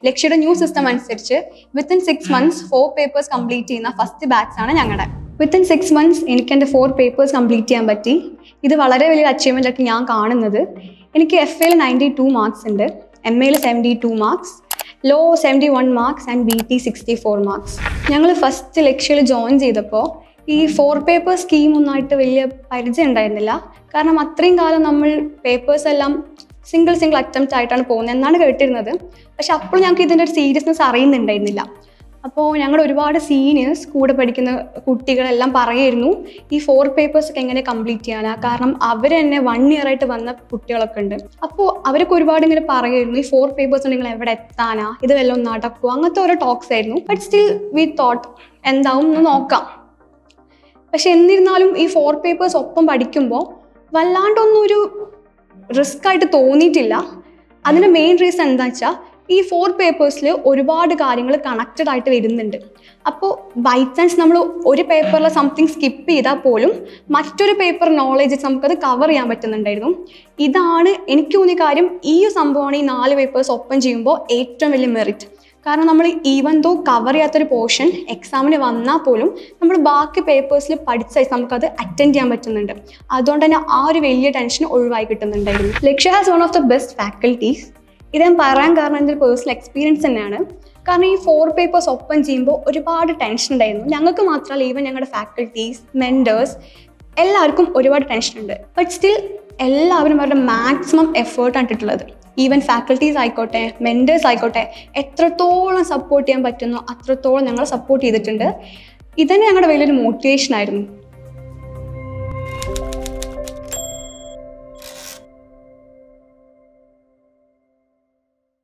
ലക്ഷ്യയുടെ new system അനുസരിച്ച് within six months four papers complete ചെയ്യുന്ന first batch ആണ് ഞങ്ങളുടെ വിത്തിൻ സിക്സ് മന്ത്സ് എനിക്ക് എൻ്റെ ഫോർ പേപ്പേഴ്സ് കംപ്ലീറ്റ് ചെയ്യാൻ പറ്റി ഇത് വളരെ വലിയൊരു അച്ചീവ്മെൻ്റ് ആയിട്ട് ഞാൻ കാണുന്നത് എനിക്ക് എഫ് എയിൽ നയൻറ്റി ടു മാർക്സ് ഉണ്ട് എം എയിൽ seventy two marks law seventy one marks and B T sixty four marks ഞങ്ങൾ ഫസ്റ്റ് ലക്ഷ്യയിൽ ജോയിൻ ചെയ്തപ്പോൾ ഈ ഫോർ പേപ്പർ സ്കീം ഒന്നായിട്ട് വലിയ പരിചയം ഉണ്ടായിരുന്നില്ല കാരണം അത്രയും കാലം നമ്മൾ പേപ്പേഴ്സ് എല്ലാം സിംഗിൾ സിംഗിൾ അറ്റംപ്റ്റ് ആയിട്ടാണ് പോകുന്നത് എന്നാണ് കേട്ടിരുന്നത് പക്ഷെ അപ്പോൾ ഞങ്ങൾക്ക് ഇതിൻ്റെ ഒരു സീരിയസ്നെസ് അറിയുന്നുണ്ടായിരുന്നില്ല അപ്പോൾ ഞങ്ങളുടെ ഒരുപാട് സീനിയേഴ്സ് കൂടെ പഠിക്കുന്ന കുട്ടികളെല്ലാം പറയായിരുന്നു ഈ ഫോർ പേപ്പേഴ്സ് ഒക്കെ എങ്ങനെ കംപ്ലീറ്റ് ചെയ്യാനാ കാരണം അവർ തന്നെ വൺ ഇയർ ആയിട്ട് വന്ന കുട്ടികളൊക്കെ ഉണ്ട് അപ്പോൾ അവരൊക്കെ ഒരുപാട് ഇങ്ങനെ പറയായിരുന്നു ഈ ഫോർ പേപ്പേഴ്സ് നിങ്ങൾ എവിടെ എത്താനാ ഇത് വല്ലതും നടക്കുമോ അങ്ങനത്തെ ഓരോ ടോക്സ് ആയിരുന്നു ബട്ട് സ്റ്റിൽ വി തോട്ട് എന്താവും എന്ന് നോക്കാം പക്ഷെ എന്നിരുന്നാലും ഈ ഫോർ പേപ്പേഴ്സ് ഒപ്പം പഠിക്കുമ്പോൾ വല്ലാണ്ടൊന്നും ഒരു റിസ്ക് ആയിട്ട് തോന്നിയിട്ടില്ല അതിൻ്റെ മെയിൻ റീസൺ എന്താ വെച്ചാൽ ഈ ഫോർ പേപ്പേഴ്സിൽ ഒരുപാട് കാര്യങ്ങൾ കണക്റ്റഡ് ആയിട്ട് വരുന്നുണ്ട് അപ്പോൾ ബൈ ചാൻസ് നമ്മൾ ഒരു പേപ്പറിൽ സംതിങ് സ്കിപ്പ് ചെയ്താൽ പോലും മറ്റൊരു പേപ്പർ നോളേജ് നമുക്കത് കവർ ചെയ്യാൻ പറ്റുന്നുണ്ടായിരുന്നു ഇതാണ് എനിക്ക് തോന്നിയ കാര്യം ഈ ഒരു സംഭവമാണ് ഈ നാല് പേപ്പേഴ്സ് ഒപ്പം ചെയ്യുമ്പോൾ ഏറ്റവും വലിയ മെറിറ്റ് കാരണം നമ്മൾ ഈവൻ ദോ കവർ ചെയ്യാത്തൊരു പോർഷൻ എക്സാമിന് വന്നാൽ പോലും നമ്മൾ ബാക്കി പേപ്പേഴ്സിൽ പഠിച്ച നമുക്കത് അറ്റൻഡ് ചെയ്യാൻ പറ്റുന്നുണ്ട് അതുകൊണ്ട് തന്നെ ആ ഒരു വലിയ ടെൻഷൻ ഒഴിവായി കിട്ടുന്നുണ്ടായിരുന്നു Lakshya has one of the best faculties ഇത് ഞാൻ പറയാൻ കാരണം എൻ്റെ ഒരു പേഴ്സണൽ എക്സ്പീരിയൻസ് തന്നെയാണ് കാരണം ഈ ഫോർ പേപ്പേഴ്സ് ഒപ്പം ചെയ്യുമ്പോൾ ഒരുപാട് ടെൻഷൻ ഉണ്ടായിരുന്നു ഞങ്ങൾക്ക് മാത്രമല്ല ഈവൻ ഞങ്ങളുടെ ഫാക്കൽറ്റീസ് മെൻറ്റേഴ്സ് എല്ലാവർക്കും ഒരുപാട് ടെൻഷൻ ഉണ്ട് ബട്ട് സ്റ്റിൽ എല്ലാവരും അവരുടെ മാക്സിമം എഫേർട്ടാണ് ഇട്ടിട്ടുള്ളത് ഈവൻ ഫാക്കൽറ്റീസ് ആയിക്കോട്ടെ മെൻറ്റേഴ്സ് ആയിക്കോട്ടെ എത്രത്തോളം സപ്പോർട്ട് ചെയ്യാൻ പറ്റുന്നോ അത്രത്തോളം ഞങ്ങൾ സപ്പോർട്ട് ചെയ്തിട്ടുണ്ട് ഇതന്നെ ഞങ്ങളുടെ വലിയൊരു മോട്ടിവേഷൻ ആയിരുന്നു